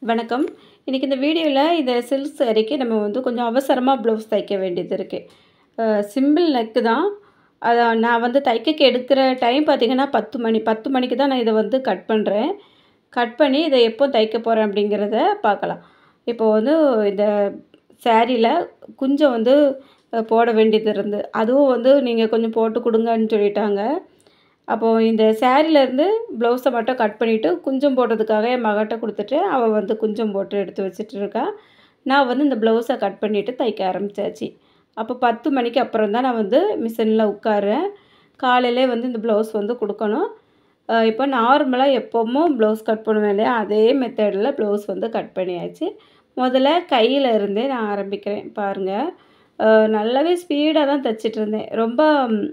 வணக்கம் இன்றைக்கி இந்த வீடியோவில் இந்த சில்க் சாரீக்கு நம்ம வந்து கொஞ்சம் அவசரமாக ப்ளவுஸ் தைக்க வேண்டியது இருக்குது சிம்பிள் நெக்கு தான் அதை நான் வந்து தைக்க எடுக்கிற டைம் பார்த்திங்கன்னா பத்து மணி பத்து மணிக்கு தான் நான் இதை வந்து கட் பண்ணுறேன் கட் பண்ணி இதை எப்போ தைக்க போகிறேன் அப்படிங்கிறத பார்க்கலாம் இப்போ வந்து இந்த சாரியில் குஞ்சம் வந்து அஹ், போட வேண்டியது இருந்து அதுவும் வந்து நீங்கள் கொஞ்சம் போட்டு கொடுங்கன்னு சொல்லிட்டாங்க அப்போது இந்த சாரிலேருந்து ப்ளவுஸை மட்டும் கட் பண்ணிவிட்டு குஞ்சம் போடுறதுக்காக என் மகட்ட கொடுத்துட்டு அவள் வந்து குஞ்சம் போட்டு எடுத்து வச்சுட்டு இருக்கா நான் வந்து இந்த ப்ளவுஸை கட் பண்ணிவிட்டு தைக்க ஆரம்பித்தாச்சு அப்போ பத்து மணிக்கு அப்புறம் தான் நான் வந்து மிஷினில் உட்காரேன் காலையிலே வந்து இந்த ப்ளவுஸ் வந்து கொடுக்கணும் அஹ் இப்போ நார்மலாக எப்போவும் ப்ளவுஸ் கட் பண்ணுவேன் இல்லையா அதே மெத்தடில் ப்ளவுஸ் வந்து கட் பண்ணியாச்சு முதல்ல கையில் இருந்தே நான் ஆரம்பிக்கிறேன் பாருங்கள் அஹ் நல்லாவே ஸ்பீடாக தான் தைச்சிட்டு இருந்தேன் ரொம்ப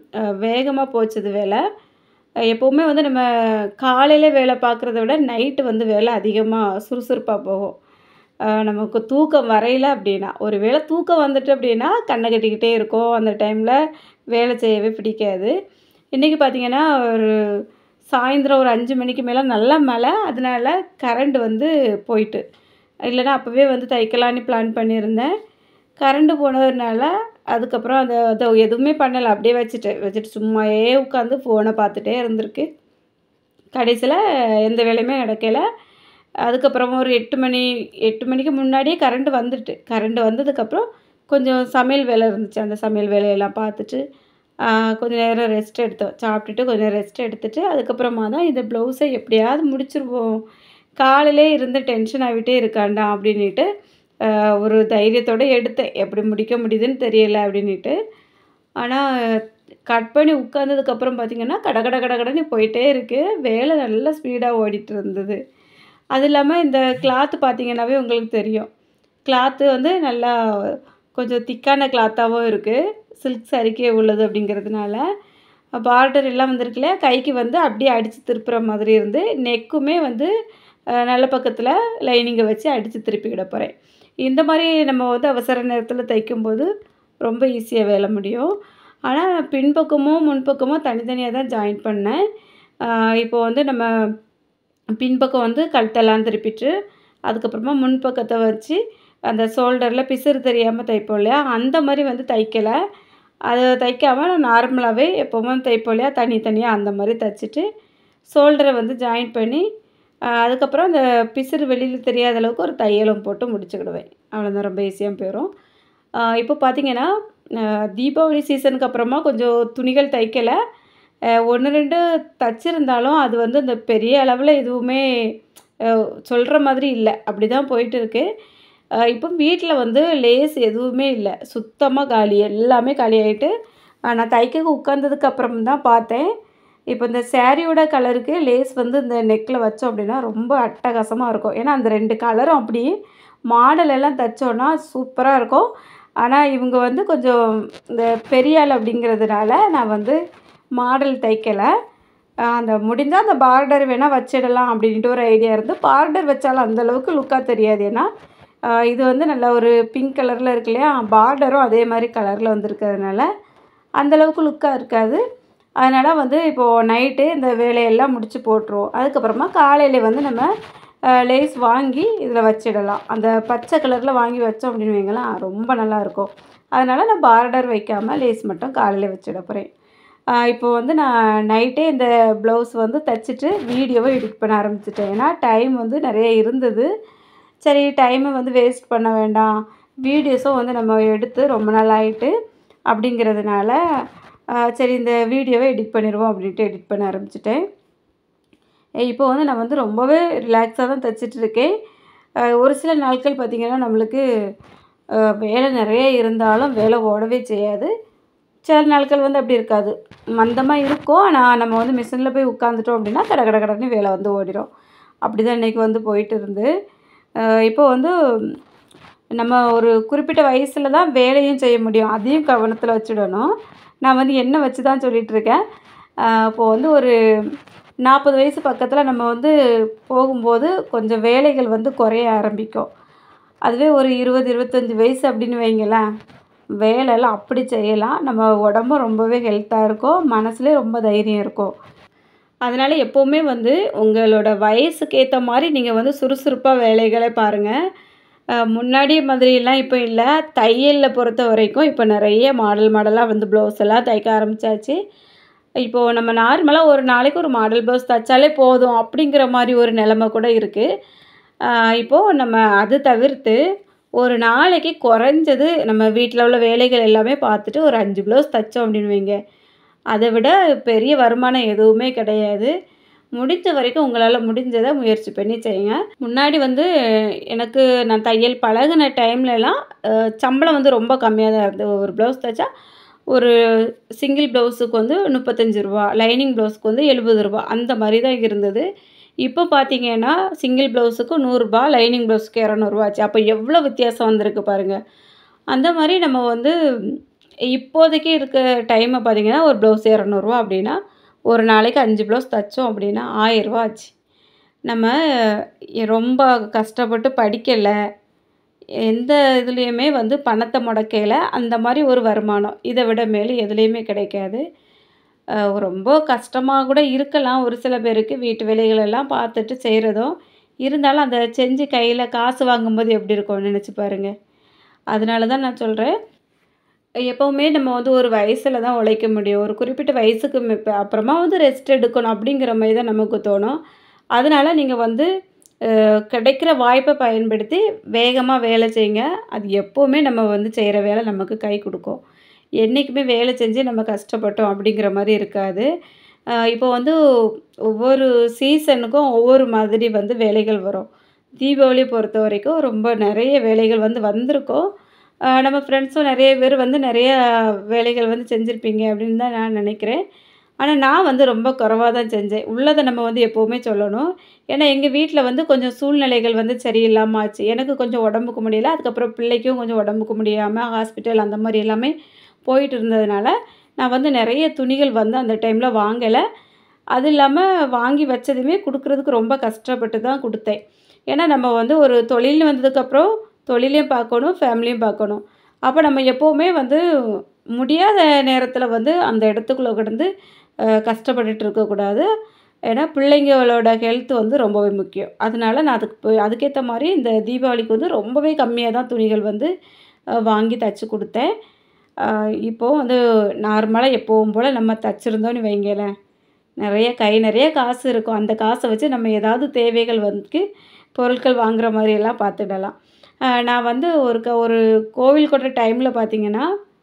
வேகமாக போச்சுது வேலை அஹ் எப்போவுமே வந்து நம்ம காலையில் வேலை பார்க்குறத விட நைட்டு வந்து வேலை அதிகமாக சுறுசுறுப்பாக போகும் அஹ் நமக்கு தூக்கம் வரையில அப்படின்னா ஒரு வேளை தூக்கம் வந்துட்டு அப்படின்னா கண்ணை கட்டிக்கிட்டே இருக்கும் அந்த டைமில் வேலை செய்யவே பிடிக்காது இன்றைக்கி பார்த்தீங்கன்னா ஒரு சாயந்தரம் ஒரு அஞ்சு மணிக்கு மேலே நல்ல மழை அதனால கரண்ட் வந்து போயிட்டு இல்லைன்னா அப்போவே வந்து தைக்கலான்னு பிளான் பண்ணியிருந்தேன் கரண்ட் போனதுனால அதுக்கப்புறம் அதை அதை எதுவுமே பண்ணலை அப்படியே வச்சுட்டேன் வச்சுட்டு சும்மாயே உட்காந்து ஃபோனை பார்த்துட்டே இருந்திருக்கு கடைசியில் எந்த வேலையுமே நடக்கலை அதுக்கப்புறமா ஒரு எட்டு மணி எட்டு மணிக்கு முன்னாடியே கரண்ட் வந்துட்டு கரண்ட் வந்ததுக்கப்புறம் கொஞ்சம் சமையல் வேலை இருந்துச்சு அந்த சமையல் வேலையெல்லாம் பார்த்துட்டு ஆஹ், கொஞ்ச நேரம் ரெஸ்ட் எடுத்தோம் சாப்பிட்டுட்டு கொஞ்சம் ரெஸ்ட் எடுத்துட்டு அதுக்கப்புறமா தான் இந்த ப்ளவுஸை எப்படியாவது முடிச்சிருவோம் காலையிலே இருந்து டென்ஷன் ஆகிட்டே இருக்காண்டா அப்படின்ட்டு ஆஹ், ஒரு தைரியத்தோடு எடுத்தேன் எப்படி முடிக்க முடியுதுன்னு தெரியல அப்படின்ட்டு ஆனால் கட் பண்ணி உட்காந்ததுக்கப்புறம் பார்த்தீங்கன்னா கட கட கட கடன்னு போயிட்டே இருக்குது வேலை நல்லா ஸ்பீடாக ஓடிட்டு இருந்தது அது இல்லாமல் இந்த கிளாத்து பார்த்தீங்கன்னாவே உங்களுக்கு தெரியும் கிளாத்து வந்து நல்லா கொஞ்சம் திக்கான கிளாத்தாகவும் இருக்குது சில்க் சரிக்கே உள்ளது அப்படிங்கிறதுனால பார்டர் எல்லாம் வந்திருக்குல்ல கைக்கு வந்து அப்படியே அடித்து திருப்புற மாதிரி இருந்து நெக்குமே வந்து அஹ், நல்ல பக்கத்தில் லைனிங்கை வச்சு அடித்து திருப்பிக்கிட போகிறேன் இந்த மாதிரி நம்ம வந்து அவசர நேரத்தில் தைக்கும்போது ரொம்ப ஈஸியாக வேலை முடியும் ஆனால் பின்பக்கமும் முன்பக்கமும் தனித்தனியாக தான் ஜாயின் பண்ணேன் ஆஹ் இப்போ வந்து நம்ம பின்பக்கம் வந்து கழுத்தெல்லாம் திருப்பிட்டு அதுக்கப்புறமா முன்பக்கத்தை வச்சு அந்த ஷோல்டரில் பிசுறு தெரியாமல் தைப்போம் இல்லையா அந்த மாதிரி வந்து தைக்கலை அதை தைக்காமல் நான் நார்மலாகவே எப்போவும் தைப்போம் இல்லையா தனித்தனியாக அந்த மாதிரி தைச்சிட்டு ஷோல்டரை வந்து ஜாயின் பண்ணி ஆஹ் அதுக்கப்புறம் அந்த பிசுறு வெளியில் தெரியாத அளவுக்கு ஒரு தையலும் போட்டு முடிச்சுக்கிடுவேன் அவ்வளோதான் ரொம்ப ஈஸியாக போயிடும் இப்போ பார்த்தீங்கன்னா ஆஹ் தீபாவளி சீசனுக்கு அப்புறமா கொஞ்சம் துணிகள் தைக்கலை ஒன்று ரெண்டு தச்சிருந்தாலும் அது வந்து இந்த பெரிய அளவில் எதுவுமே சொல்கிற மாதிரி இல்லை அப்படி தான் போயிட்டு இருக்கு அஹ் இப்போ வீட்டில் வந்து லேஸ் எதுவுமே இல்லை சுத்தமாக காலி எல்லாமே காலி ஆகிட்டு நான் தைக்க உட்காந்ததுக்கு அப்புறம் தான் பார்த்தேன் இப்போ இந்த சாரியோட கலருக்கு லேஸ் வந்து இந்த நெக்கில் வச்சோம் அப்படின்னா ரொம்ப அட்டகாசமாக இருக்கும் ஏன்னா அந்த ரெண்டு கலரும் அப்படி மாடல் எல்லாம் தைச்சோன்னா சூப்பராக இருக்கும் ஆனால் இவங்க வந்து கொஞ்சம் இந்த பெரிய ஆள் அப்படிங்கிறதுனால நான் வந்து மாடல் தைக்கலை ஆஹ் அந்த முடிஞ்சால் அந்த பார்டர் வேணால் வச்சிடலாம் அப்படின்ட்டு ஒரு ஐடியா இருந்து பார்டர் வச்சாலும் அந்த அளவுக்கு லுக்காக தெரியாது ஏன்னா ஆஹ் இது வந்து நல்ல ஒரு பிங்க் கலரில் இருக்கு இல்லையா பார்டரும் அதே மாதிரி கலரில் வந்திருக்கிறதுனால அந்தளவுக்கு லுக்காக இருக்காது அதனால் வந்து இப்போது நைட்டு இந்த வேலையெல்லாம் முடிச்சு போட்டுருவோம் அதுக்கப்புறமா காலையில் வந்து நம்ம லேஸ் வாங்கி இதில் வச்சிடலாம் அந்த பச்சை கலரில் வாங்கி வச்சோம் அப்படின்னு வைங்களேன் ரொம்ப நல்லா இருக்கும் அதனால் நான் பார்டர் வைக்காமல் லேஸ் மட்டும் காலையில் வச்சிட போகிறேன் இப்போ வந்து நான் நைட்டே இந்த ப்ளவுஸ் வந்து தைச்சிட்டு வீடியோவை எடிட் பண்ண ஆரம்பிச்சிட்டேன் ஏன்னா டைம் வந்து நிறைய இருந்தது சரி டைமை வந்து வேஸ்ட் பண்ண வேண்டாம் வீடியோஸும் வந்து நம்ம எடுத்து ரொம்ப நாள் ஆயிட்டு அப்படிங்கிறதுனால ஆஹ் சரி இந்த வீடியோவை எடிட் பண்ணிடுவோம் அப்படின்ட்டு எடிட் பண்ண ஆரம்பிச்சிட்டேன் இப்போ வந்து நான் வந்து ரொம்பவே ரிலாக்ஸாக தான் தைச்சிட்டு இருக்கேன் ஆஹ் ஒரு சில நாட்கள் பார்த்திங்கன்னா நம்மளுக்கு ஆஹ் வேலை நிறைய இருந்தாலும் வேலை ஓடவே செய்யாது சில நாட்கள் வந்து அப்படி இருக்காது மந்தமாக இருக்கும் ஆனால் நம்ம வந்து மிஷினில் போய் உட்காந்துட்டோம் அப்படின்னா கட கட கடன்னு வேலை வந்து ஓடிடும் அப்படி தான் இன்றைக்கி வந்து போயிட்டு இருந்து ஆஹ் இப்போ வந்து நம்ம ஒரு குறிப்பிட்ட வயசில் தான் வேலையும் செய்ய முடியும் அதையும் கவனத்தில் வச்சுடணும் நான் வந்து என்ன வச்சு தான் சொல்லிகிட்ருக்கேன் இப்போது வந்து ஒரு நாற்பது வயசு பக்கத்தில் நம்ம வந்து போகும்போது கொஞ்சம் வேலைகள் வந்து குறைய ஆரம்பிக்கும் அதுவே ஒரு இருபது இருபத்தஞ்சி வயசு அப்படின்னு வைங்களேன் வேலையெல்லாம் அப்படி செய்யலாம் நம்ம உடம்பும் ரொம்பவே ஹெல்த்தாக இருக்கும் மனசுலேயே ரொம்ப தைரியம் இருக்கும் அதனால் எப்போவுமே வந்து உங்களோட வயசுக்கு ஏற்ற மாதிரி நீங்கள் வந்து சுறுசுறுப்பாக வேலைகளை பாருங்கள் முன்னாடி மாதிரிலாம் இப்போ இல்லை தையலில் பொறுத்த வரைக்கும் இப்போ நிறைய மாடல் மாடலாக வந்து ப்ளவுஸ் எல்லாம் தைக்க ஆரம்பித்தாச்சு இப்போது நம்ம நார்மலாக ஒரு நாளைக்கு ஒரு மாடல் ப்ளவுஸ் தைச்சாலே போதும் அப்படிங்கிற மாதிரி ஒரு நிலமை கூட இருக்குது இப்போது நம்ம அது தவிர்த்து ஒரு நாளைக்கு குறைஞ்சது நம்ம வீட்டில் உள்ள வேலைகள் எல்லாமே பார்த்துட்டு ஒரு அஞ்சு ப்ளவுஸ் தைச்சோம் அப்படின்னு வைங்க அதை விட பெரிய வருமானம் எதுவுமே கிடையாது முடிஞ்ச வரைக்கும் உங்களால் முடிஞ்சதை முயற்சி பண்ணி செய்யுங்க முன்னாடி வந்து எனக்கு நான் தையல் பழகின டைம்லலாம் சம்பளம் வந்து ரொம்ப கம்மியாக தான் இருந்தது ஒரு ப்ளவுஸ் தைச்சா ஒரு சிங்கிள் ப்ளவுஸுக்கு வந்து முப்பத்தஞ்சு ரூபா லைனிங் ப்ளவுஸுக்கு வந்து எழுபது ரூபா அந்த மாதிரி தான் இருந்தது இப்போ பார்த்தீங்கன்னா சிங்கிள் ப்ளவுஸுக்கு நூறுரூபா லைனிங் ப்ளவுஸுக்கு இரநூறுவா ஆச்சு அப்போ எவ்வளோ வித்தியாசம் வந்திருக்கு பாருங்கள் அந்த மாதிரி நம்ம வந்து இப்போதைக்கு இருக்க டைமை பார்த்தீங்கன்னா ஒரு ப்ளவுஸ் இரநூறுவா அப்படின்னா ஒரு நாளைக்கு அஞ்சு ப்ளவுஸ் தைச்சோம் அப்படின்னா ஆயிரரூவா ஆச்சு நம்ம ரொம்ப கஷ்டப்பட்டு படிக்கலை எந்த இதுலேயுமே வந்து பணத்தை முடக்கையில் அந்த மாதிரி ஒரு வருமானம் இதை விட மேலும் எதுலேயுமே கிடைக்காது ரொம்ப கஷ்டமாக கூட இருக்கலாம் ஒரு சில பேருக்கு வீட்டு வேலைகளெல்லாம் பார்த்துட்டு செய்கிறதும் இருந்தாலும் அந்த செஞ்சு கையில் காசு வாங்கும்போது எப்படி இருக்கும்னு நினச்சி பாருங்கள் அதனால தான் நான் சொல்கிறேன் எப்போவுமே நம்ம வந்து ஒரு வயசில் தான் உழைக்க முடியும் ஒரு குறிப்பிட்ட வயசுக்கு இப்போ அப்புறமா வந்து ரெஸ்ட் எடுக்கணும் அப்படிங்கிற மாதிரி தான் நமக்கு தோணும் அதனால் நீங்கள் வந்து கிடைக்கிற வாய்ப்பை பயன்படுத்தி வேகமாக வேலை செய்யுங்க அது எப்போவுமே நம்ம வந்து செய்கிற வேலை நமக்கு கை கொடுக்கும் என்றைக்குமே வேலை செஞ்சு நம்ம கஷ்டப்பட்டோம் அப்படிங்கிற மாதிரி இருக்காது இப்போ வந்து ஒவ்வொரு சீசனுக்கும் ஒவ்வொரு மாதிரி வந்து வேலைகள் வரும் தீபாவளி பொறுத்த வரைக்கும் ரொம்ப நிறைய வேலைகள் வந்து வந்திருக்கும் நம்ம ஃப்ரெண்ட்ஸும் நிறைய பேர் வந்து நிறைய வேலைகள் வந்து செஞ்சுருப்பீங்க அப்படின்னு தான் நான் நினைக்கிறேன் ஆனால் நான் வந்து ரொம்ப குறைவாக தான் செஞ்சேன் உள்ளதை நம்ம வந்து எப்போவுமே சொல்லணும் ஏன்னா எங்கள் வீட்டில் வந்து கொஞ்சம் சூழ்நிலைகள் வந்து சரியில்லாமல் ஆச்சு எனக்கு கொஞ்சம் உடம்புக்கு முடியல அதுக்கப்புறம் பிள்ளைக்கும் கொஞ்சம் உடம்புக்கு முடியாமல் ஹாஸ்பிட்டல் அந்த மாதிரி எல்லாமே போயிட்டு இருந்ததுனால நான் வந்து நிறைய துணிகள் வந்து அந்த டைமில் வாங்கலை அது இல்லாமல் வாங்கி வச்சதுமே கொடுக்குறதுக்கு ரொம்ப கஷ்டப்பட்டு தான் கொடுத்தேன் ஏன்னா நம்ம வந்து ஒரு தொழில்னு வந்ததுக்கப்புறம் தொழிலையும் பார்க்கணும் ஃபேமிலியும் பார்க்கணும் அப்போ நம்ம எப்போவுமே வந்து முடியாத நேரத்தில் வந்து அந்த இடத்துக்குள்ளே கிடந்து கஷ்டப்பட்டுட்டு இருக்கக்கூடாது ஏன்னா பிள்ளைங்களோட ஹெல்த் வந்து ரொம்பவே முக்கியம் அதனால நான் அதுக்கு போய் அதுக்கேற்ற மாதிரி இந்த தீபாவளிக்கு வந்து ரொம்பவே கம்மியாக தான் துணிகள் வந்து வாங்கி தைச்சி கொடுத்தேன் இப்போது வந்து நார்மலாக எப்போவும் போல் நம்ம தைச்சிருந்தோன்னு வைங்களேன் நிறைய கை நிறைய காசு இருக்கும் அந்த காசை வச்சு நம்ம ஏதாவது தேவைகள் வந்து பொருட்கள் வாங்குகிற மாதிரியெல்லாம் பார்த்துடலாம் நான் வந்து ஒரு க ஒரு கோவில் கொட்டுற டைமில் பார்த்திங்கன்னா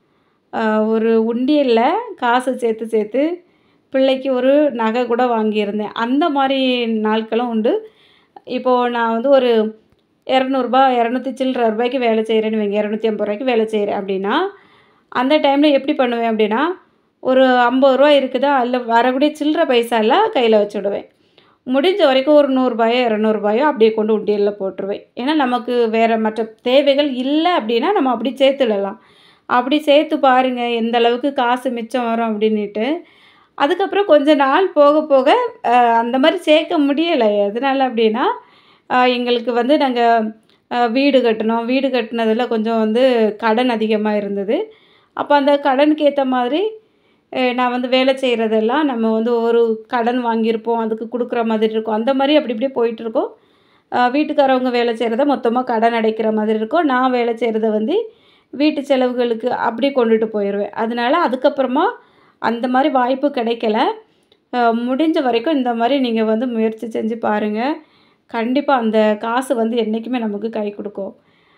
ஒரு உண்டியலில் காசு சேர்த்து சேர்த்து பிள்ளைக்கு ஒரு நகை கூட வாங்கியிருந்தேன் அந்த மாதிரி நாட்களும் உண்டு இப்போது நான் வந்து ஒரு இரநூறுபா இரநூத்தி சில்லற ரூபாய்க்கு வேலை செய்கிறேன்னு வைங்க இரநூத்தி ஐம்பது ரூபாய்க்கு வேலை செய்கிறேன் அப்படின்னா அந்த டைமில் எப்படி பண்ணுவேன் அப்படின்னா ஒரு ஐம்பது ரூபா இருக்குதா அதில் வரக்கூடிய சில்லற பைசாலாம் கையில் வச்சுடுவேன் முடிஞ்ச வரைக்கும் ஒரு நூறுரூபாயோ இரநூறுபாயோ அப்படியே கொண்டு உண்டியலில் போட்டுருவேன் ஏன்னா நமக்கு வேறு மற்ற தேவைகள் இல்லை அப்படின்னா நம்ம அப்படி சேர்த்துடலாம் அப்படி சேர்த்து பாருங்கள் எந்த அளவுக்கு காசு மிச்சம் வரும் அப்படின்ட்டு அதுக்கப்புறம் கொஞ்ச நாள் போக போக அந்த மாதிரி சேர்க்க முடியலை எதனால் அப்படின்னா எங்களுக்கு வந்து நாங்கள் வீடு கட்டினோம் வீடு கட்டினதில் கொஞ்சம் வந்து கடன் அதிகமாக இருந்தது அப்போ அந்த கடனுக்கு ஏற்ற மாதிரி நான் வந்து வேலை செய்கிறதெல்லாம் நம்ம வந்து ஒரு கடன் வாங்கியிருப்போம் அதுக்கு கொடுக்குற மாதிரி இருக்கும் அந்த மாதிரி அப்படி இப்படியே போயிட்டுருக்கோம் வீட்டுக்காரவங்க வேலை செய்கிறத மொத்தமாக கடன் அடைக்கிற மாதிரி இருக்கும் நான் வேலை செய்கிறத வந்து வீட்டு செலவுகளுக்கு அப்படி கொண்டுட்டு போயிடுவேன் அதனால் அதுக்கப்புறமா அந்த மாதிரி வாய்ப்பு கிடைக்கல முடிஞ்ச வரைக்கும் இந்த மாதிரி நீங்கள் வந்து முயற்சி செஞ்சு பாருங்கள் கண்டிப்பாக அந்த காசு வந்து என்றைக்குமே நமக்கு கை கொடுக்கும்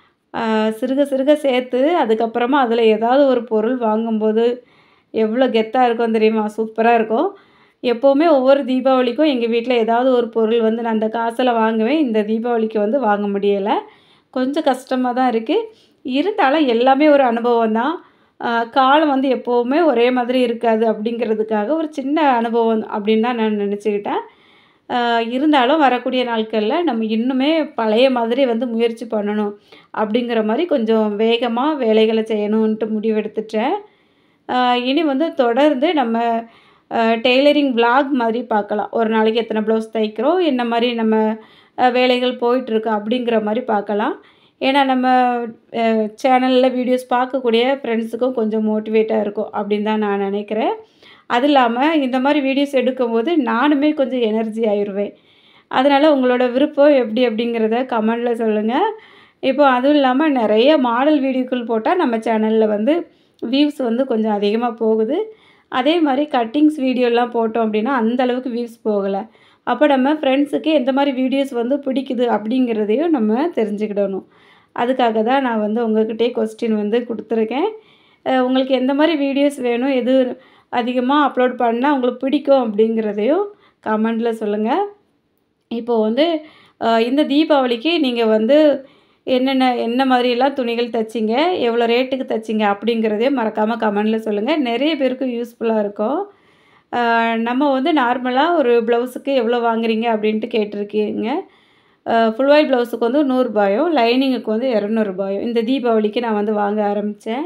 சிறுக சிறுக சேர்த்து அதுக்கப்புறமா அதில் ஏதாவது ஒரு பொருள் வாங்கும்போது எவ்வளோ கெத்தாக இருக்கும் தெரியுமா சூப்பராக இருக்கும் எப்போவுமே ஒவ்வொரு தீபாவளிக்கும் எங்கள் வீட்டில் ஏதாவது ஒரு பொருள் வந்து நான் அந்த காசில் வாங்குவேன் இந்த தீபாவளிக்கு வந்து வாங்க முடியலை கொஞ்சம் கஷ்டமாக தான் இருக்குது இருந்தாலும் எல்லாமே ஒரு அனுபவம் தான் காலம் வந்து எப்போவுமே ஒரே மாதிரி இருக்காது அப்படிங்கிறதுக்காக ஒரு சின்ன அனுபவம் அப்படின்னு தான் நான் நினச்சிக்கிட்டேன் இருந்தாலும் வரக்கூடிய நாட்களில் நம்ம இன்னுமே பழைய மாதிரி வந்து முயற்சி பண்ணணும் அப்படிங்கிற மாதிரி கொஞ்சம் வேகமாக வேலைகளை செய்யணுன்ட்டு முடிவெடுத்துட்டேன் இனி வந்து தொடர்ந்து நம்ம டெய்லரிங் விலாக் மாதிரி பார்க்கலாம் ஒரு நாளைக்கு எத்தனை ப்ளவுஸ் தைக்கிறோம் என்ன மாதிரி நம்ம வேலைகள் போயிட்டுருக்கு அப்படிங்கிற மாதிரி பார்க்கலாம் ஏன்னா நம்ம சேனலில் வீடியோஸ் பார்க்கக்கூடிய ஃப்ரெண்ட்ஸுக்கும் கொஞ்சம் மோட்டிவேட்டாக இருக்கும் அப்படின்னு தான் நான் நினைக்கிறேன் அது இல்லாமல் இந்த மாதிரி வீடியோஸ் எடுக்கும்போது நானுமே கொஞ்சம் எனர்ஜி ஆயிடுவேன் அதனால் உங்களோட விருப்பம் எப்படி அப்படிங்கிறத கமெண்டில் சொல்லுங்கள் இப்போ அதுவும் இல்லாமல் நிறைய மாடல் வீடியோக்கள் போட்டால் நம்ம சேனலில் வந்து வியூஸ் வந்து கொஞ்சம் அதிகமாக போகுது அதே மாதிரி கட்டிங்ஸ் வீடியோலாம் போட்டோம் அப்படின்னா அந்த அளவுக்கு வியூஸ் போகலை அப்போ நம்ம ஃப்ரெண்ட்ஸுக்கு எந்த மாதிரி வீடியோஸ் வந்து பிடிக்குது அப்படிங்கிறதையும் நம்ம தெரிஞ்சுக்கிடணும் அதுக்காக தான் நான் வந்து உங்கள்கிட்டே கொஸ்டின் வந்து கொடுத்துருக்கேன் அஹ் உங்களுக்கு எந்த மாதிரி வீடியோஸ் வேணும் எது அதிகமாக அப்லோட் பண்ணால் உங்களுக்கு பிடிக்கும் அப்படிங்கிறதையும் கமெண்டில் சொல்லுங்கள் இப்போது வந்து அஹ் இந்த தீபாவளிக்கு நீங்கள் வந்து என்னென்ன என்ன மாதிரியெல்லாம் துணிகள் தைச்சிங்க எவ்வளோ ரேட்டுக்கு தைச்சிங்க அப்படிங்கிறதையும் மறக்காமல் கமெண்டில் சொல்லுங்கள் நிறைய பேருக்கு யூஸ்ஃபுல்லாக இருக்கும் அஹ் நம்ம வந்து நார்மலாக ஒரு ப்ளவுஸுக்கு எவ்வளோ வாங்குறீங்க அப்படின்ட்டு கேட்டிருக்கீங்க ஃபுல் ஒயிட் ப்ளவுஸுக்கு வந்து நூறுரூபாயும் லைனிங்குக்கு வந்து இரநூறுபாயும் இந்த தீபாவளிக்கு நான் வந்து வாங்க ஆரம்பித்தேன்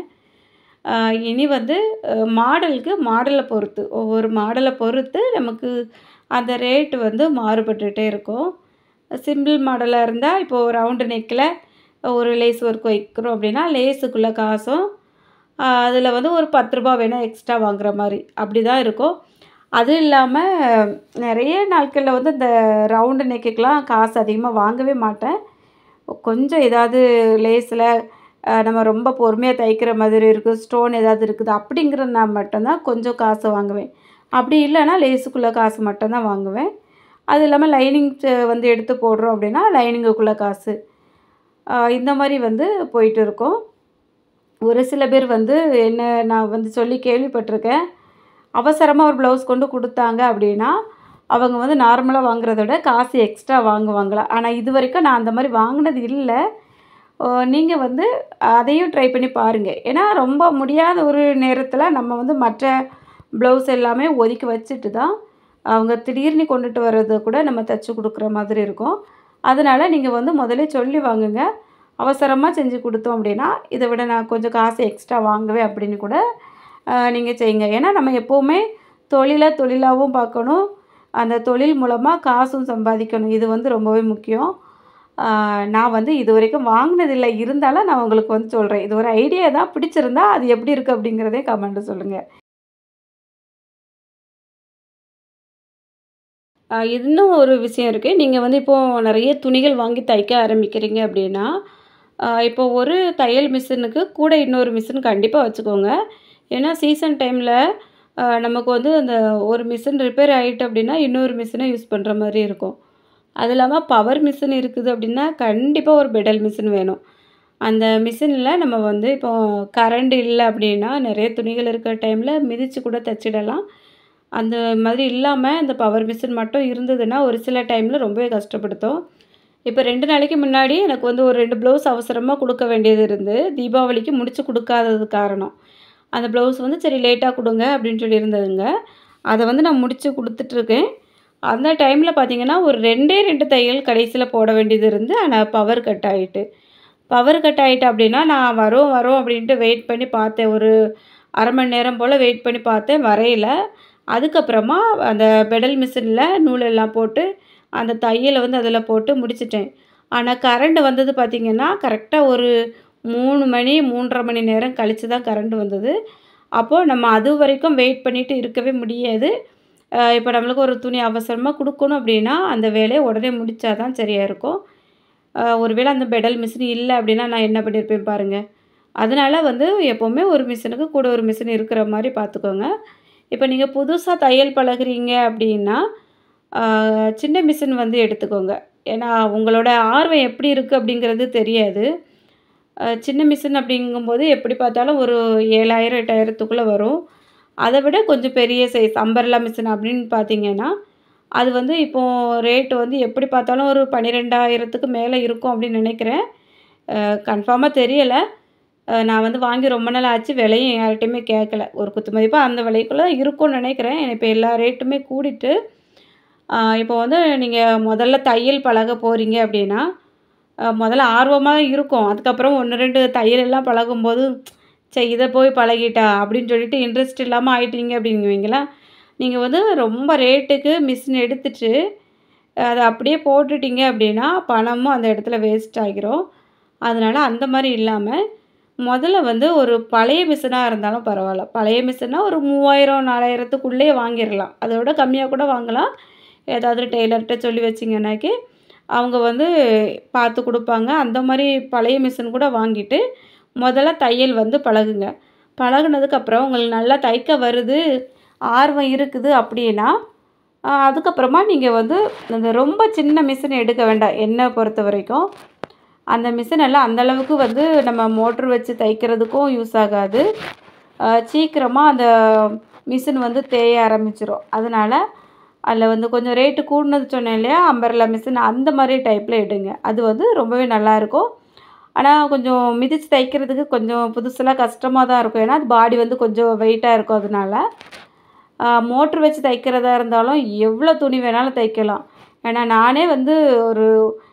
இனி வந்து மாடலுக்கு மாடலை பொறுத்து ஒவ்வொரு மாடலை பொறுத்து நமக்கு அந்த ரேட்டு வந்து மாறுபட்டுகிட்டே இருக்கும் சிம்பிள் மாடலாக இருந்தால் இப்போது ரவுண்டு நெக்கில் ஒரு லேஸ் ஒர்க் வைக்கிறோம் அப்படின்னா லேஸுக்குள்ள காசும் அதில் வந்து ஒரு பத்து ரூபா வேணால் எக்ஸ்ட்ரா வாங்குற மாதிரி அப்படி தான் இருக்கும் அதுவும் இல்லாமல் நிறைய நாட்களில் வந்து இந்த ரவுண்டு நெக்குக்கெலாம் காசு அதிகமாக வாங்கவே மாட்டேன் கொஞ்சம் ஏதாவது லேஸில் நம்ம ரொம்ப பொறுமையாக தைக்கிற மாதிரி இருக்குது ஸ்டோன் ஏதாவது இருக்குது அப்படிங்கிறனா மட்டும்தான் கொஞ்சம் காசு வாங்குவேன் அப்படி இல்லைன்னா லேஸுக்குள்ளே காசு மட்டும்தான் வாங்குவேன் அது இல்லாமல் லைனிங் வந்து எடுத்து போடுறோம் அப்படின்னா லைனிங்குக்குள்ளே காசு ஆஹ் இந்த மாதிரி வந்து போயிட்டு இருக்கும் ஒரு சில பேர் வந்து என்ன நான் வந்து சொல்லி கேள்விப்பட்டிருக்கேன் அவசரமாக ஒரு ப்ளவுஸ் கொண்டு கொடுத்தாங்க அப்படின்னா அவங்க வந்து நார்மலாக வாங்குறத விட காசு எக்ஸ்ட்ரா வாங்குவாங்களா ஆனால் இது வரைக்கும் நான் அந்த மாதிரி வாங்கினது இல்லை நீங்கள் வந்து அதையும் ட்ரை பண்ணி பாருங்கள் ஏன்னா ரொம்ப முடியாத ஒரு நேரத்தில் நம்ம வந்து மற்ற ப்ளவுஸ் எல்லாமே ஒதுக்கி வச்சுட்டு தான் அவங்க திடீர்னு கொண்டுட்டு வர்றதை கூட நம்ம தைச்சி கொடுக்குற மாதிரி இருக்கும் அதனால் நீங்கள் வந்து முதல்ல சொல்லி வாங்குங்க அவசரமாக செஞ்சு கொடுத்தோம் அப்படின்னா இதை விட நான் கொஞ்சம் காசு எக்ஸ்ட்ரா வாங்குவேன் அப்படின்னு கூட நீங்கள் செய்யுங்க ஏன்னா நம்ம எப்போவுமே தொழிலை தொழிலாகவும் பார்க்கணும் அந்த தொழில் மூலமாக காசும் சம்பாதிக்கணும் இது வந்து ரொம்பவே முக்கியம் ஆஹ் நான் வந்து இது வரைக்கும் வாங்கினதில்லை இருந்தாலும் நான் உங்களுக்கு வந்து சொல்கிறேன் இது ஒரு ஐடியா தான் பிடிச்சிருந்தா அது எப்படி இருக்குது அப்படிங்கிறதே கமெண்ட்டு சொல்லுங்கள் ஆஹ் இன்னும் ஒரு விஷயம் இருக்குது நீங்கள் வந்து இப்போது நிறைய துணிகள் வாங்கி தைக்க ஆரம்பிக்கிறீங்க அப்படின்னா ஆஹ் இப்போ ஒரு தையல் மிஷினுக்கு கூட இன்னொரு மிஷின் கண்டிப்பாக வச்சுக்கோங்க ஏன்னா சீசன் டைமில் நமக்கு வந்து அந்த ஒரு மிஷின் ரிப்பேர் ஆகிட்டு அப்படின்னா இன்னொரு மிஷினை யூஸ் பண்ணுற மாதிரி இருக்கும் அது இல்லாமல் பவர் மிஷின் இருக்குது அப்படின்னா கண்டிப்பாக ஒரு பெடல் மிஷின் வேணும் அந்த மிஷினில் நம்ம வந்து இப்போ கரண்ட் இல்லை அப்படின்னா நிறைய துணிகள் இருக்கிற டைமில் மிதித்து கூட தைச்சிடலாம் அந்த மாதிரி இல்லாமல் இந்த பவர் மிஷின் மட்டும் இருந்ததுன்னா ஒரு சில டைமில் ரொம்பவே கஷ்டப்படுத்தும் இப்போ ரெண்டு நாளைக்கு முன்னாடி எனக்கு வந்து ஒரு ரெண்டு ப்ளவுஸ் அவசரமாக கொடுக்க வேண்டியது இருந்து தீபாவளிக்கு முடிச்சு கொடுக்காதது காரணம் அந்த ப்ளவுஸ் வந்து சரி லேட்டாக கொடுங்க அப்படின்னு சொல்லியிருந்ததுங்க அதை வந்து நான் முடித்து கொடுத்துட்ருக்கேன் அந்த டைமில் பார்த்தீங்கன்னா ஒரு ரெண்டே ரெண்டு தையல் கடைசியில் போட வேண்டியது இருந்து ஆனால் பவர் கட் ஆகிட்டு பவர் கட் ஆகிட்டு அப்படின்னா நான் வரும் வரும் அப்படின்ட்டு வெயிட் பண்ணி பார்த்தேன் ஒரு அரை மணி நேரம் போல் வெயிட் பண்ணி பார்த்தேன் வரையில அதுக்கப்புறமா அந்த பெடல் மிஷினில் நூலெல்லாம் போட்டு அந்த தையலை வந்து அதில் போட்டு முடிச்சிட்டேன் ஆனால் கரண்ட் வந்தது பார்த்திங்கன்னா கரெக்டாக ஒரு மூணு மணி மூன்றரை மணி நேரம் கழித்து தான் கரண்ட் வந்தது அப்போது நம்ம அது வரைக்கும் வெயிட் பண்ணிவிட்டு இருக்கவே முடியாது இப்போ நம்மளுக்கு ஒரு துணி அவசரமாக கொடுக்கணும் அப்படின்னா அந்த வேலையை உடனே முடித்தா தான் சரியாக இருக்கும் ஒருவேளை அந்த பெடல் மிஷின் இல்லை அப்படின்னா நான் என்ன பண்ணியிருப்பேன் பாருங்கள் அதனால் வந்து எப்போவுமே ஒரு மிஷினுக்கு கூட ஒரு மிஷின் இருக்கிற மாதிரி பார்த்துக்கோங்க இப்போ நீங்கள் புதுசாக தையல் பழகுறீங்க அப்படின்னா சின்ன மிஷின் வந்து எடுத்துக்கோங்க ஏன்னா உங்களோட ஆர்வம் எப்படி இருக்குது அப்படிங்கிறது தெரியாது சின்ன மிஷின் அப்படிங்கும்போது எப்படி பார்த்தாலும் ஒரு ஏழாயிரம் எட்டாயிரத்துக்குள்ளே வரும் அதை விட கொஞ்சம் பெரிய சைஸ் அம்பர்லா மிஷின் அப்படின்னு பார்த்தீங்கன்னா அது வந்து இப்போது ரேட்டு வந்து எப்படி பார்த்தாலும் ஒரு பன்னிரெண்டாயிரத்துக்கு மேலே இருக்கும் அப்படின்னு நினைக்கிறேன் கன்ஃபார்மாக தெரியலை நான் வந்து வாங்கி ரொம்ப நாள் ஆச்சு விலையும் யார்கிட்டையுமே கேட்கல ஒரு குத்து மதிப்பாக அந்த விலைக்குள்ளே இருக்கும்னு நினைக்கிறேன் இப்போ எல்லா ரேட்டுமே கூடிட்டு இப்போ வந்து நீங்கள் முதல்ல தையல் பழக போகிறீங்க அப்படின்னா முதல்ல ஆர்வமாக இருக்கும் அதுக்கப்புறம் ஒன்று ரெண்டு தையல் எல்லாம் பழகும்போது சரி இதை போய் பழகிட்டா அப்படின்னு சொல்லிட்டு இன்ட்ரெஸ்ட் இல்லாமல் ஆயிட்டீங்க அப்படிங்குவீங்களா நீங்கள் வந்து ரொம்ப ரேட்டுக்கு மிஷின் எடுத்துட்டு அதை அப்படியே போட்டுட்டீங்க அப்படின்னா பணமும் அந்த இடத்துல வேஸ்ட் ஆகிரும் அதனால் அந்த மாதிரி இல்லாமல் முதல்ல வந்து ஒரு பழைய மிஷினா இருந்தாலும் பரவாயில்ல. பழைய மிஷின்னா ஒரு 3000 4000த்துக்குள்ளேயே வாங்கிரலாம். அத விட கம்மியா கூட வாங்கலாம். ஏதாவது டெய்லர்ட்ட சொல்லி வச்சீங்கன்னாக்கி, அவங்க வந்து பார்த்து குடுப்பாங்க. அந்த மாரி பழைய மிஷின் கூட வாங்கிட்டு, முதல்ல தையல் வந்து பழகுங்க. பழகுனதுக்கப்புறம் உங்களுக்கு நல்லா தைக்க வருது, ஆர்வம் இருக்குது அப்படின்னா, அ அதுக்கப்புறமா நீங்க வந்து அந்த ரொம்ப சின்ன மிஷின் எடுக்க வேண்டாம். என்ன பொறுத்தவரைக்கும். அந்த மிஷின் எல்லாம் அந்த அளவுக்கு வந்து நம்ம மோட்டர் வச்சு தைக்கிறதுக்கும் யூஸ் ஆகாது. அ சீக்கிரமா அந்த மிஷின் வந்து தேய ஆரம்பிச்சுரும். அதனால, அதில வந்து கொஞ்சம் ரேட்டு கூடுனது சொன்னேன் இல்லையா? அம்பர்லா மிஷின் அந்த மாரி டைப்ல எடுங்க. அது வந்து ரொம்பவே நல்லாயிருக்கும். ஆனா கொஞ்சம் மிதிச்சு தைக்கிறதுக்கு கொஞ்சம் புதுசுலாம் கஷ்டமா தான் இருக்கும். ஏன்னா, அது பாடி வந்து கொஞ்சம் வெயிட்டா இருக்கும் அதனால. அ மோட்டர் வச்சு தைக்கிறதா இருந்தாலும் எவ்வளோ துணி வேணாலும் தைக்கலாம். ஏன்னா நானே வந்து ஒரு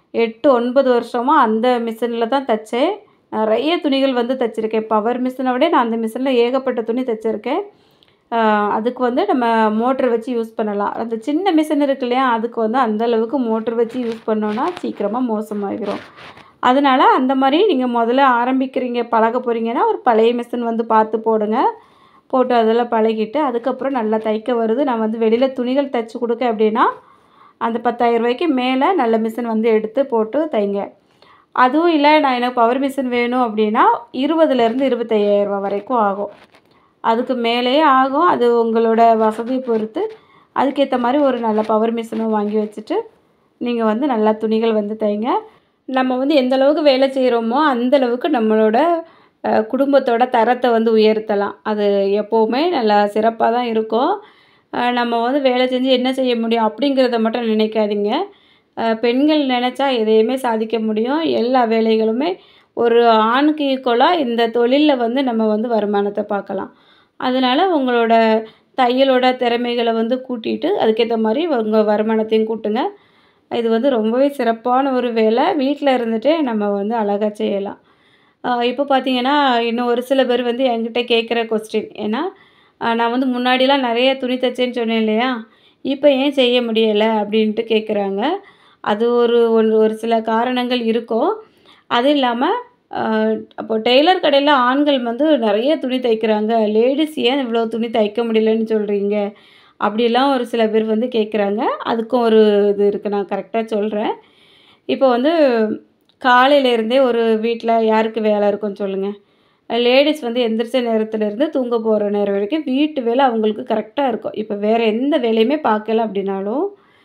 8, 9 வருஷமா அந்த மிஷின்ல தான் தச்சேன். நெறைய துணிகள் வந்து தச்சிருக்கேன். பவர் மிஷின விட நான் அந்த மிஷின்ல ஏகப்பட்ட துணி தச்சிருக்கேன். அ அதுக்கு வந்து நம்ம மோட்டர் வச்சு யூஸ் பண்ணலாம். அந்த சின்ன மிஷின் இருக்கு இல்லையா? அதுக்கு வந்து அந்த அளவுக்கு மோட்டர் வச்சு யூஸ் பண்ணோம்னா சீக்கிரமா மோசமாகிரும். அதனால அந்த மாரி நீங்க முதல்ல ஆரம்பிக்கிறீங்க, பழக போறீங்கன்னா, ஒரு பழைய மிஷின் வந்து பார்த்து போடுங்க. போட்டு அதில பழகிட்டு, அதுக்கப்புறம் நல்லா தைக்க வருது. நான் வந்து வெளியில துணிகள் தச்சு குடுக்கேன் அப்படின்னா, அந்த ரூ. 10,000க்கு மேல நல்ல மிஷின் வந்து எடுத்து போட்டு தைங்க. அதுவும் இல்ல நான் எனக்கு பவர் மிஷின் வேணும் அப்படின்னா, 20லேருந்து ரூ. 25,000 வரைக்கும் ஆகும். அதுக்கு மேலேயே ஆகும். அது உங்களோட வசதிய பொறுத்து. அதுக்கேத்த மாரி ஒரு நல்ல பவர் மிஷினும் வாங்கி வச்சுட்டு, நீங்க வந்து நல்லா துணிகள் வந்து தைங்க. நம்ம வந்து எந்த அளவுக்கு வேலை செய்றோமோ, அந்த அளவுக்கு நம்மளோட அ குடும்பத்தோட தரத்த வந்து உயர்த்தலாம். அது எப்பவுமே நல்லா சிறப்பா தான் இருக்கும். அ நம்ம வந்து வேலை செஞ்சு என்ன செய்ய முடியும் அப்படிங்கிறத மட்டும் நினைக்காதீங்க. அ பெண்கள் நெனச்சா எதையுமே சாதிக்க முடியும். எல்லா வேலைகளுமே ஒரு ஆணுக்கு ஈக்குவலா இந்த தொழில்ல வந்து நம்ம வந்து வருமானத்த பார்க்கலாம். அதனால உங்களோட தையலோட திறமைகள வந்து கூட்டிட்டு, அதுக்கேத்த மாரி உங்க வருமானத்தையும் கூட்டுங்க. இது வந்து ரொம்பவே சிறப்பான ஒரு வேலை. வீட்ல இருந்துட்டே நம்ம வந்து அழகா செய்யலாம். அ இப்போ பார்த்தீங்கன்னா, இன்னும் ஒரு சில பேர் வந்து என்கிட்ட கேட்குற கொஸ்டின். ஏன்னா, அ நான் வந்து முன்னாடிலாம் நெறைய துணி தச்சேன்னு சொன்னேன் இல்லையா? இப்ப ஏன் செய்ய முடியல அப்படின்ட்டு கேட்குறாங்க. அது ஒரு ஒரு ஒரு சில காரணங்கள் இருக்கும். அது இல்லாம, அ அப்போ டெய்லர் கடையில ஆண்கள் வந்து நெறைய துணி தைக்கிறாங்க. லேடீஸ் ஏன் இவ்வளோ துணி தைக்க முடியலன்னு சொல்றீங்க? அப்படிலாம் ஒரு சில பேர் வந்து கேட்குறாங்க. அதுக்கும் ஒரு இது இருக்கு. நான் கரெக்ட்டா சொல்றேன். இப்போ வந்து காலையில இருந்தே ஒரு வீட்ல யாருக்கு வேலை இருக்கும் சொல்லுங்க? லேடீஸ் வந்து எந்திரிச்ச நேரத்துலேருந்து தூங்க போற நேரம் வரைக்கும் வீட்டு வேலை அவங்களுக்கு கரெக்ட்டா இருக்கும். இப்ப வேற எந்த வேலையுமே பார்க்கல அப்படின்னாலும்,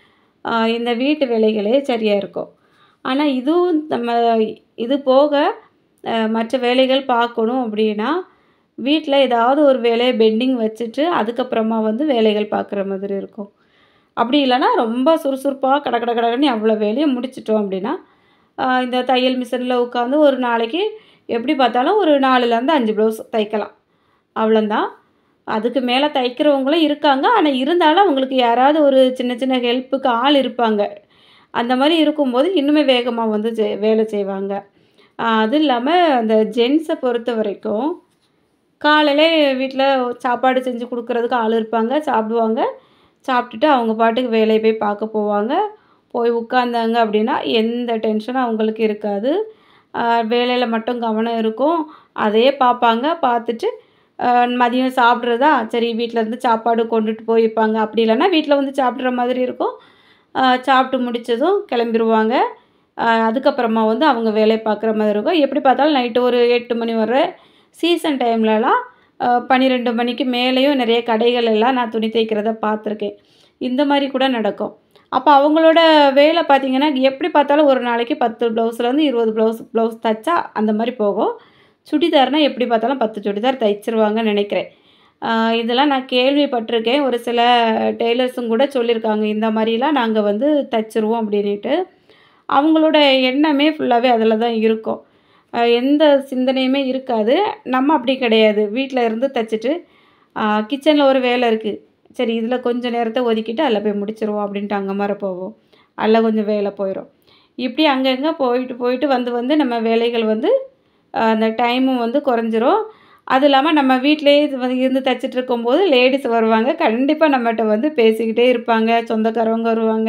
அ இந்த வீட்டு வேலைகளே சரியா இருக்கும். ஆனா இதுவும் நம்ம இது போக அ மற்ற வேலைகள் பார்க்கணும் அப்படின்னா, வீட்ல ஏதாவது ஒரு வேலைய பெண்டிங் வச்சுட்டு, அதுக்கப்புறமா வந்து வேலைகள் பார்க்குற மாதிரி இருக்கும். அப்படி இல்லன்னா, ரொம்ப சுறுசுறுப்பா கட கட கடன்னு அவ்வளோ வேலையும் முடிச்சுட்டோம் அப்படின்னா, அ இந்த தையல் மிஷின்ல உட்காந்து ஒரு நாளைக்கு எப்படி பார்த்தாலும் ஒரு 4லேருந்து 5 ப்ளவுஸ் தைக்கலாம். அவ்வளோதான். அதுக்கு மேல தைக்கிறவங்களும் இருக்காங்க. ஆனா இருந்தாலும் அவங்களுக்கு யாராவது ஒரு சின்ன சின்ன ஹெல்ப்புக்கு ஆள் இருப்பாங்க. அந்த மாரி இருக்கும்போது இன்னுமே வேகமா வந்து செ வேலை செய்வாங்க. அ அது இல்லாம அந்த ஜென்ஸ பொறுத்தவரைக்கும், காலையிலே வீட்ல சாப்பாடு செஞ்சு குடுக்குறதுக்கு ஆள் இருப்பாங்க. சாப்பிடுவாங்க. சாப்பிட்டுட்டு அவங்க பாட்டுக்கு வேலைய போய் பார்க்க போவாங்க. போய் உட்காந்தாங்க அப்படின்னா, எந்த டென்ஷனும் அவங்களுக்கு இருக்காது. அ வேலையில மட்டும் கவனம் இருக்கும். அதையே பார்ப்பாங்க. பார்த்துட்டு, அ மதியம் சாப்பிடுறதா, சரி வீட்லருந்து சாப்பாடு கொண்டுட்டு போயிருப்பாங்க. அப்படி இல்லன்னா, வீட்ல வந்து சாப்பிடுற மாதிரி இருக்கும். அ சாப்பிட்டு முடிச்சதும் கிளம்பிருவாங்க. அ அதுக்கப்புறமா வந்து அவங்க வேலைய பார்க்குற மாதிரி இருக்கும். எப்படி பார்த்தாலும் நைட்டு ஒரு 8 மணி வர சீசன் டைம்லலாம் அ 12 மணிக்கு மேலேயும் நெறைய கடைகள் எல்லாம் நான் துணி தைக்கிறத பார்த்துருக்கேன். இந்த மாரி கூட நடக்கும். அப்ப அவங்களோட வேலை பார்த்தீங்கன்னா, எப்படி பார்த்தாலும் ஒரு நாளைக்கு 10 ப்ளவுஸ்லேருந்து 20 ப்ளவுஸ் ப்ளவுஸ் தச்சா அந்த மாரி போகும். சுடிதார்னா எப்படி பார்த்தாலும் 10 சுடிதார் தைச்சிருவாங்கன்னு நெனைக்கிறேன். அ இதெல்லாம் நான் கேள்விப்பட்டுருக்கேன். ஒரு சில டெய்லர்ஸும் கூட சொல்லியிருக்காங்க. இந்த மாரிலாம் நாங்க வந்து தச்சுருவோம் அப்படின்னுட்டு. அவங்களோட எண்ணமே ஃபுல்லாவே அதில தான் இருக்கும். அ எந்த சிந்தனையுமே இருக்காது. நம்ம அப்படி கிடையாது. வீட்ல இருந்து தச்சுட்டு, அ கிச்சன்ல ஒரு வேலை இருக்கு. சரி இதில கொஞ்சம் நேரத்த ஒதுக்கிட்டு அதில போய் முடிச்சுருவோம் அப்படின்ட்டு அங்க மார போவோம். அதில கொஞ்சம் வேலை போயிரும். இப்படி அங்கங்க போயிட்டு போயிட்டு வந்து வந்து நம்ம வேலைகள் வந்து அ அந்த டைமும் வந்து குறைஞ்சிரும். அது இல்லாம நம்ம வீட்லயே இது வந்து இருந்து தச்சுட்டு இருக்கும்போது லேடீஸ் வருவாங்க. கண்டிப்பா நம்மட்ட வந்து பேசிக்கிட்டே இருப்பாங்க. சொந்தக்காரவங்க வருவாங்க.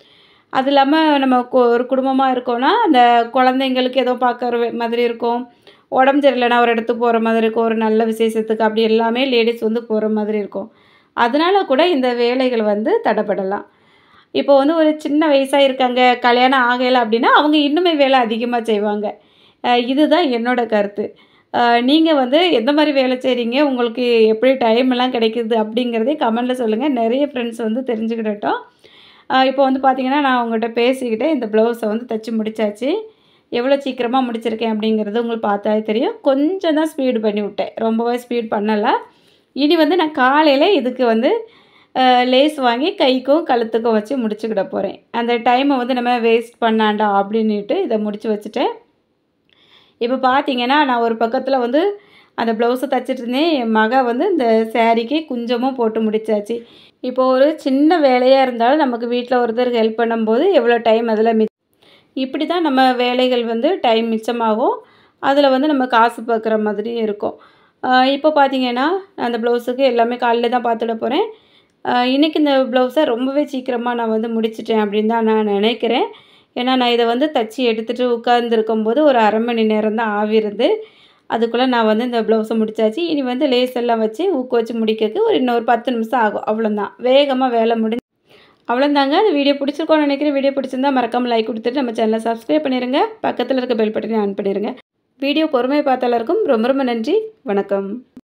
அது இல்லாம நம்ம கு ஒரு குடும்பமா இருக்கோம்னா, அந்த குழந்தைங்களுக்கு ஏதோ பார்க்குற மாதிரி இருக்கும். உடம்பு சரியில்லைனா ஒரு இடத்துக்கு போகிற மாதிரி இருக்கும் ஒரு நல்ல விசேஷத்துக்கு அப்படி எல்லாமே லேடிஸ் வந்து போகிற மாதிரி இருக்கும் அதனால கூட இந்த வேலைகள் வந்து தடைப்படலாம் இப்போ வந்து ஒரு சின்ன வயசாக இருக்காங்க கல்யாணம் ஆகலை அப்படின்னா அவங்க இன்னுமே வேலை அதிகமாக செய்வாங்க அஹ் இதுதான் என்னோட கருத்து நீங்கள் வந்து எந்த மாதிரி வேலை செய்கிறீங்க உங்களுக்கு எப்படி டைம் எல்லாம் கிடைக்குது அப்படிங்கிறதே கமெண்டில் சொல்லுங்கள் நிறைய ஃப்ரெண்ட்ஸ் வந்து தெரிஞ்சுக்கிடட்டும் அஹ் இப்போ வந்து பார்த்தீங்கன்னா நான் உங்கள்கிட்ட பேசிக்கிட்டே இந்த ப்ளவுஸை வந்து தைச்சி முடிச்சாச்சு எவ்வளோ சீக்கிரமாக முடிச்சிருக்கேன் அப்படிங்கிறது உங்களுக்கு பார்த்தாலே தெரியும் கொஞ்சம் தான் ஸ்பீடு பண்ணி விட்டேன் ரொம்பவே ஸ்பீட் பண்ணலை இனி வந்து நான் காலையில் இதுக்கு வந்து லேஸ் வாங்கி கைக்கும் கழுத்துக்கும் வச்சு முடிச்சுக்கிட போகிறேன் அந்த டைமை வந்து நம்ம வேஸ்ட் பண்ணாண்டா அப்படின்னுட்டு இதை முடிச்சு வச்சுட்டேன் இப்போ பார்த்தீங்கன்னா நான் ஒரு பக்கத்தில் வந்து அந்த ப்ளவுஸை தைச்சிட்டு இருந்தேன் என் மக வந்து இந்த சாரீக்கு குஞ்சமும் போட்டு முடிச்சாச்சு இப்போ ஒரு சின்ன வேலையாக இருந்தாலும் நமக்கு வீட்டில் ஒருத்தர் ஹெல்ப் பண்ணும்போது எவ்வளோ டைம் அதில் மி இப்படி தான் நம்ம வேலைகள் வந்து டைம் மிச்சமாகும் அதில் வந்து நம்ம காசு பார்க்குற மாதிரி இருக்கும் ஆஹ் இப்போ பார்த்தீங்கன்னா நான் அந்த ப்ளவுஸுக்கு எல்லாமே காலையில தான் பார்த்துட போகிறேன் இன்றைக்கி இந்த ப்ளவுஸை ரொம்பவே சீக்கிரமாக நான் வந்து முடிச்சிட்டேன் அப்படின்னு தான் நான் நினைக்கிறேன் ஏன்னா நான் இதை வந்து தச்சு எடுத்துகிட்டு உட்கார்ந்துருக்கும் போது ஒரு அரை மணி நேரம் தான் ஆவிருந்து அதுக்குள்ளே நான் வந்து இந்த ப்ளவுஸை முடிச்சாச்சு இனி வந்து லேஸ் எல்லாம் வச்சு ஊக்கு வச்சு முடிக்கிறதுக்கு ஒரு இன்னொரு பத்து நிமிஷம் ஆகும் அவ்வளோதான் வேகமாக வேலை முடிஞ்சு அவ்வளோதாங்க அந்த வீடியோ பிடிச்சிருக்கோன்னு நினைக்கிறேன் வீடியோ பிடிச்சிருந்தா மறக்காம லைக் கொடுத்துட்டு நம்ம சேனலை சப்ஸ்கிரைப் பண்ணிடுங்க பக்கத்தில் இருக்க பெல் பட்டனை ஆன் பண்ணிடுங்க வீடியோ பொறுமையை பார்த்த எல்லாருக்கும் ரொம்ப ரொம்ப நன்றி வணக்கம்